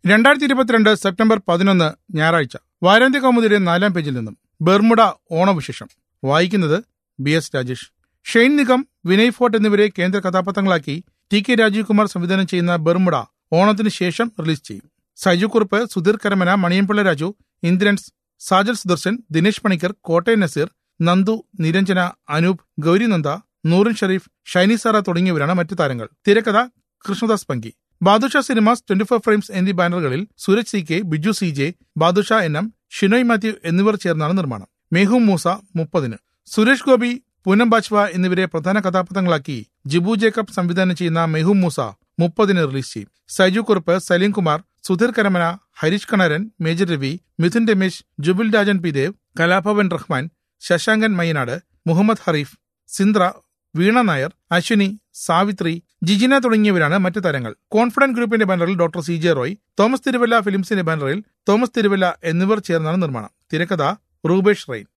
രണ്ടായിരത്തി ഇരുപത്തിരണ്ട് സെപ്റ്റംബർ പതിനൊന്ന് ഞായറാഴ്ച വാരാന്ത്യ കൗമുദിയുടെ നാലാം പേജിൽ നിന്നും ബെർമുഡ ഓണവിശേഷം വായിക്കുന്നത് B S Rajesh Shane Nigam Vinay Forrt എന്നിവരെ കേന്ദ്ര കഥാപാത്രങ്ങളാക്കി ടി കെ രാജീവ് കുമാർ സംവിധാനം ചെയ്യുന്ന ബെർമുഡ ഓണത്തിന് ശേഷം റിലീസ് ചെയ്യും സൈജു കുറുപ്പ് സുധീർ കരമന മണിയൻപിള്ള രാജു ഇന്ദ്രൻസ് സാജൽ സുദർശൻ ദിനേശ് പണിക്കർ കോട്ടയം നസീർ നന്ദു നിരഞ്ജന അനൂപ് ഗൗരിനന്ദ നൂറിൻ ഷെരീഫ് ഷൈനി സാറ തുടങ്ങിയവരാണ് മറ്റു താരങ്ങൾ തിരക്കഥ Krishnadas Panki Badusha cinemas twenty four frames എന്നീ ബാനറുകളിൽ Sooraj C K Biju C J Badusha N M Shinoy Mathew എന്നിവർ ചേർന്നാണ് നിർമ്മാണം മെഹു മൂസ മുപ്പതിന് സുരേഷ് ഗോപി പൂനം ബാജ്വ എന്നിവരെ പ്രധാന കഥാപാത്രങ്ങളാക്കി ജിബു ജേക്കബ് സംവിധാനം ചെയ്യുന്ന മെഹു മൂസ മുപ്പതിന് റിലീസ് ചെയ്യും സൈജു കുറുപ്പ് സലീം കുമാർ സുധീർ കരമന ഹരീഷ് കണരൻ മേജർ രവി മിഥുൻ രമേശ് ജുബിൽ രാജൻ പി ദേവ് കലാഭവൻ റഹ്മാൻ ശശാങ്കൻ മയ്യനാട് മുഹമ്മദ് ഹറീഫ് സിന്ദ്ര വീണ നായർ അശ്വിനി സാവിത്രി ജിജിന തുടങ്ങിയവരാണ് മറ്റു താരങ്ങൾ കോൺഫിഡന്റ് ഗ്രൂപ്പിന്റെ ബാനറിൽ doctor C J Roy Thomas Thiruvalla ഫിലിംസിന്റെ ബാനറിൽ തോമസ് തിരുവല്ല എന്നിവർ ചേർന്നാണ് നിർമ്മാണം തിരക്കഥ റൂബേഷ് റെയിൻ